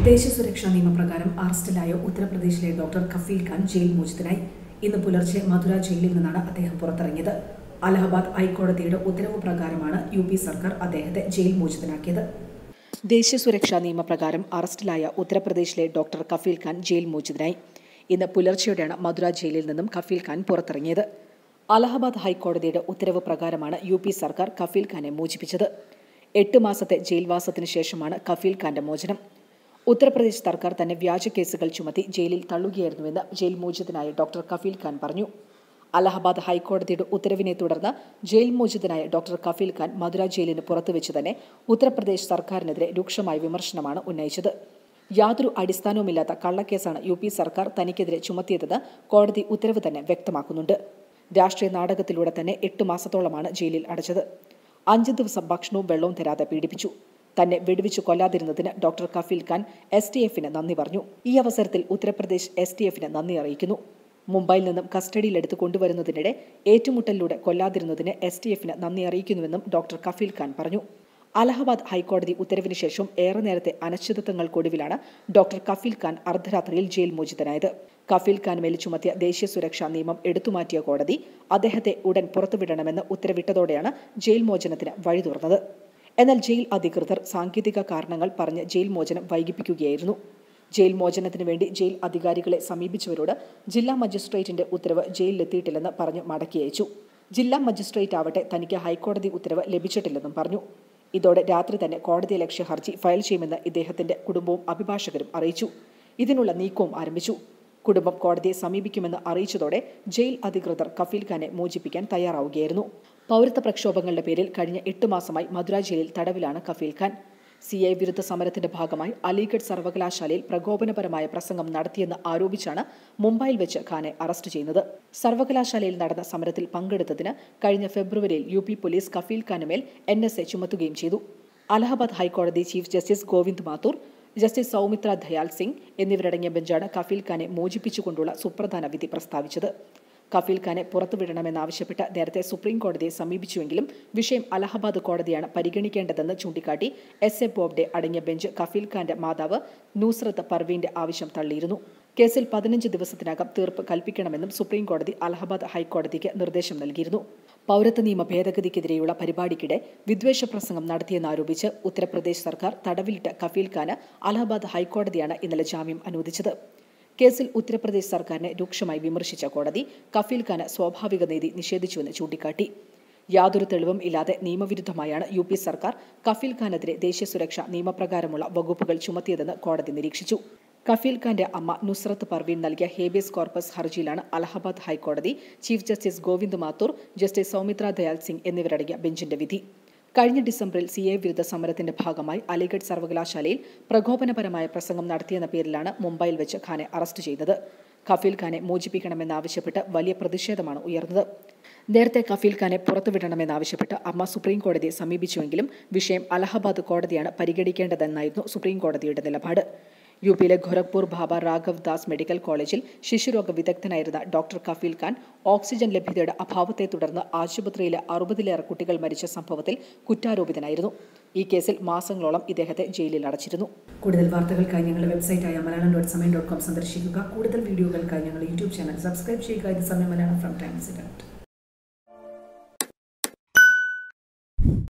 ദേശീയ സുരക്ഷാ നിയമപ്രകാരം അറസ്റ്റിലായ ഉത്തർപ്രദേശിലെ ഡോക്ടർ കഫീൽ ഖാൻ ജയിൽ മോചിതനായി ഇന്ന് പുലർച്ചെ മധുര ജയിലിൽ നിന്നാണ് അദ്ദേഹം പുറത്തിറങ്ങിയത് അലഹബാദ് ഹൈക്കോടതിയുടെ ഉത്തരവ് പ്രകാരമാണ് യു പി സർക്കാർ അദ്ദേഹത്തെ ജയിൽ മോചിതനാക്കിയത് ദേശീയ സുരക്ഷാ നിയമപ്രകാരം അറസ്റ്റിലായ ഉത്തർപ്രദേശിലെ ഡോക്ടർ കഫീൽ ഖാൻ ജയിൽ മോചിതനായി ഇന്ന് പുലർച്ചെയോടെയാണ് മധുര ജയിലിൽ നിന്നും കഫീൽ ഖാൻ പുറത്തിറങ്ങിയത് അലഹബാദ് ഹൈക്കോടതിയുടെ ഉത്തരവ് പ്രകാരമാണ് യു പി സർക്കാർ കഫീൽ ഖാനെ മോചിപ്പിച്ചത് എട്ട് മാസത്തെ ജയിൽവാസത്തിന് ശേഷമാണ് കഫീൽ ഖാന്റെ മോചനം ഉത്തർപ്രദേശ് സർക്കാർ തന്നെ വ്യാജ കേസുകൾ ചുമത്തി ജയിലിൽ തള്ളുകയായിരുന്നുവെന്ന് ജയിൽ മോചിതനായ ഡോക്ടർ കഫീൽ ഖാൻ പറഞ്ഞു അലഹബാദ് ഹൈക്കോടതിയുടെ ഉത്തരവിനെ തുടർന്ന് ജയിൽ മോചിതനായ ഡോക്ടർ കഫീൽ ഖാൻ മധുര ജയിലിന് പുറത്തുവെച്ച് തന്നെ ഉത്തർപ്രദേശ് സർക്കാരിനെതിരെ രൂക്ഷമായ വിമർശനമാണ് ഉന്നയിച്ചത് യാതൊരു അടിസ്ഥാനവുമില്ലാത്ത കള്ളക്കേസാണ് യു പി സർക്കാർ തനിക്കെതിരെ ചുമത്തിയതെന്ന് കോടതി ഉത്തരവ് തന്നെ വ്യക്തമാക്കുന്നുണ്ട് രാഷ്ട്രീയ നാടകത്തിലൂടെ തന്നെ എട്ട് മാസത്തോളമാണ് ജയിലിൽ അടച്ചത് അഞ്ച് ദിവസം ഭക്ഷണവും വെള്ളവും തരാതെ പീഡിപ്പിച്ചു തന്നെ വെടിവെച്ച് കൊല്ലാതിരുന്നതിന് doctor Kafeel Khan S T എഫിന് നന്ദി പറഞ്ഞു ഈ അവസരത്തിൽ ഉത്തർപ്രദേശ് എസ് ടി എഫിന് നന്ദി അറിയിക്കുന്നു മുംബൈയിൽ നിന്നും കസ്റ്റഡിയിലെടുത്ത് കൊണ്ടുവരുന്നതിനിടെ ഏറ്റുമുട്ടലിലൂടെ കൊല്ലാതിരുന്നതിന് എസ് ടി എഫിന് നന്ദി അറിയിക്കുന്നുവെന്നും ഡോക്ടർ കഫീൽ ഖാൻ പറഞ്ഞു അലഹബാദ് ഹൈക്കോടതി ഉത്തരവിന് ശേഷം ഏറെ നേരത്തെ അനിശ്ചിതത്വങ്ങൾക്കൊടുവിലാണ് ഡോക്ടർ കഫീൽ ഖാൻ അർദ്ധരാത്രിയിൽ ജയിൽ മോചിതനായത് കഫീൽ ഖാൻ മേൽ ചുമത്തിയ ദേശീയ സുരക്ഷാ നിയമം എടുത്തുമാറ്റിയ കോടതി അദ്ദേഹത്തെ ഉടൻ പുറത്തുവിടണമെന്ന് ഉത്തരവിട്ടതോടെയാണ് ജയിൽ മോചനത്തിന് വഴി തുറന്നത് എന്നാൽ ജയിൽ അധികൃതർ സാങ്കേതിക കാരണങ്ങൾ പറഞ്ഞ് ജയിൽ മോചനം വൈകിപ്പിക്കുകയായിരുന്നു ജയിൽ മോചനത്തിന് വേണ്ടി ജയിൽ അധികാരികളെ സമീപിച്ചവരോട് ജില്ലാ മജിസ്ട്രേറ്റിന്റെ ഉത്തരവ് ജയിലിലെത്തിയിട്ടില്ലെന്ന് പറഞ്ഞ് മടക്കി അയച്ചു ജില്ലാ മജിസ്ട്രേറ്റ് ആവട്ടെ തനിക്ക് ഹൈക്കോടതി ഉത്തരവ് ലഭിച്ചിട്ടില്ലെന്നും പറഞ്ഞു ഇതോടെ രാത്രി തന്നെ കോടതി ലക്ഷ്യ ഹർജി ഫയൽ ചെയ്യുമെന്ന് ഇദ്ദേഹത്തിന്റെ കുടുംബവും അഭിഭാഷകരും അറിയിച്ചു ഇതിനുള്ള നീക്കവും ആരംഭിച്ചു കുടുംബം കോടതിയെ സമീപിക്കുമെന്ന് അറിയിച്ചതോടെ ജയിൽ അധികൃതർ കഫീൽ ഖാനെ മോചിപ്പിക്കാൻ തയ്യാറാവുകയായിരുന്നു പൗരത്വ പ്രക്ഷോഭങ്ങളുടെ പേരിൽ കഴിഞ്ഞ എട്ട് മാസമായി മധുര ജയിലിൽ തടവിലാണ് കഫീൽ ഖാൻ സി ഐ വിരുദ്ധ സമരത്തിന്റെ ഭാഗമായി അലിഗഡ് സർവകലാശാലയിൽ പ്രകോപനപരമായ പ്രസംഗം നടത്തിയെന്ന് ആരോപിച്ചാണ് മുംബൈയിൽ വെച്ച് ഖാനെ അറസ്റ്റ് ചെയ്യുന്നത് സർവകലാശാലയിൽ നടന്ന സമരത്തിൽ പങ്കെടുത്തതിന് കഴിഞ്ഞ ഫെബ്രുവരിയിൽ യു പി പോലീസ് കഫീൽ ഖാനുമേൽ എൻ എസ് എ ചുമത്തുകയും ചെയ്തു അലഹബാദ് ഹൈക്കോടതി chief justice Govind Mathur justice Saumitra Dayal Singh എന്നിവരടങ്ങിയ ബെഞ്ചാണ് കഫീൽ ഖാനെ മോചിപ്പിച്ചുകൊണ്ടുള്ള സുപ്രധാന വിധി പ്രസ്താവിച്ചത് കഫീൽ ഖാനെ പുറത്തുവിടണമെന്നാവശ്യപ്പെട്ട് നേരത്തെ സുപ്രീം കോടതിയെ സമീപിച്ചുവെങ്കിലും വിഷയം അലഹബാദ് കോടതിയാണ് പരിഗണിക്കേണ്ടതെന്ന് ചൂണ്ടിക്കാട്ടി എസ് എ ബോബ്ഡെ അടങ്ങിയ ബെഞ്ച് കഫീൽ ഖാന്റെ മാതാവ് നൂസ്രത്ത് പർവീന്റെ ആവശ്യം തള്ളിയിരുന്നു കേസിൽ പതിനഞ്ച് ദിവസത്തിനകം തീർപ്പ് കൽപ്പിക്കണമെന്നും സുപ്രീം കോടതി അലഹബാദ് ഹൈക്കോടതിക്ക് നിർദ്ദേശം നൽകിയിരുന്നു പൗരത്വ നിയമ ഭേദഗതിക്കെതിരെയുള്ള പരിപാടിക്കിടെ വിദ്വേഷ പ്രസംഗം നടത്തിയെന്നാരോപിച്ച് ഉത്തർപ്രദേശ് സർക്കാർ തടവിലിട്ട കഫീൽ ഖാന് അലഹബാദ് ഹൈക്കോടതിയാണ് ഇന്നലെ ജാമ്യം അനുവദിച്ചത് കേസിൽ ഉത്തർപ്രദേശ് സർക്കാരിനെ രൂക്ഷമായി വിമർശിച്ച കോടതി കഫീൽ ഖാന് സ്വാഭാവിക നീതി നിഷേധിച്ചുവെന്ന് ചൂണ്ടിക്കാട്ടി യാതൊരു തെളിവും ഇല്ലാതെ നിയമവിരുദ്ധമായാണ് യു പി സർക്കാർ കഫീൽ ഖാനെതിരെ ദേശീയ സുരക്ഷാ നിയമപ്രകാരമുള്ള വകുപ്പുകൾ ചുമത്തിയതെന്ന് കോടതി നിരീക്ഷിച്ചു കഫീൽ ഖാന്റെ അമ്മ നുസ്രത്ത് പർവീൻ നൽകിയ ഹേബിയസ് കോർപ്പസ് ഹർജിയിലാണ് അലഹബാദ് ഹൈക്കോടതി chief justice Govind Mathur justice Saumitra Dayal Singh എന്നിവരടങ്ങിയ ബെഞ്ചിന്റെ വിധി കഴിഞ്ഞ ഡിസംബറിൽ സി എ വിരുദ്ധ സമരത്തിന്റെ ഭാഗമായി അലിഗഡ് സർവകലാശാലയിൽ പ്രകോപനപരമായ പ്രസംഗം നടത്തിയെന്ന പേരിലാണ് മുംബൈയിൽ വെച്ച് ഖാനെ അറസ്റ്റ് ചെയ്തത് കഫീൽ ഖാനെ മോചിപ്പിക്കണമെന്നാവശ്യപ്പെട്ട് വലിയ പ്രതിഷേധമാണ് ഉയർന്നത് നേരത്തെ കഫീൽ ഖാനെ പുറത്തുവിടണമെന്നാവശ്യപ്പെട്ട് അമ്മ സുപ്രീം കോടതിയെ സമീപിച്ചുവെങ്കിലും വിഷയം അലഹബാദ് കോടതിയാണ് പരിഗണിക്കേണ്ടതെന്നായിരുന്നു സുപ്രീം കോടതിയുടെ നിലപാട് യു പിയിലെ ഖൊരഗ്പൂർ ബാബ രാഘവ് ദാസ് മെഡിക്കൽ കോളേജിൽ ശിശുരോഗ വിദഗ്ധനായിരുന്ന ഡോക്ടർ കഫീൽ ഖാൻ ഓക്സിജൻ ലഭ്യതയുടെ അഭാവത്തെ തുടർന്ന് ആശുപത്രിയിലെ അറുപതിലേറെ കുട്ടികൾ മരിച്ച സംഭവത്തിൽ കുറ്റാരോപിതനായിരുന്നു ഈ കേസിൽ മാസങ്ങളോളം ഇദ്ദേഹത്തെ ജയിലിൽ അടച്ചിരുന്നു കൂടുതൽ വാർത്തകൾക്കായി ഞങ്ങളുടെ വെബ്സൈറ്റായ Malayalam dot Samayam dot com സന്ദർശിക്കുക കൂടുതൽ വീഡിയോകൾക്കായി ഞങ്ങളുടെ യൂട്യൂബ് ചാനൽ സബ്സ്ക്രൈബ് ചെയ്യുക ഇത് സമയം മലയാളം ഫ്രം ടൈംസ് ഇറ്റ്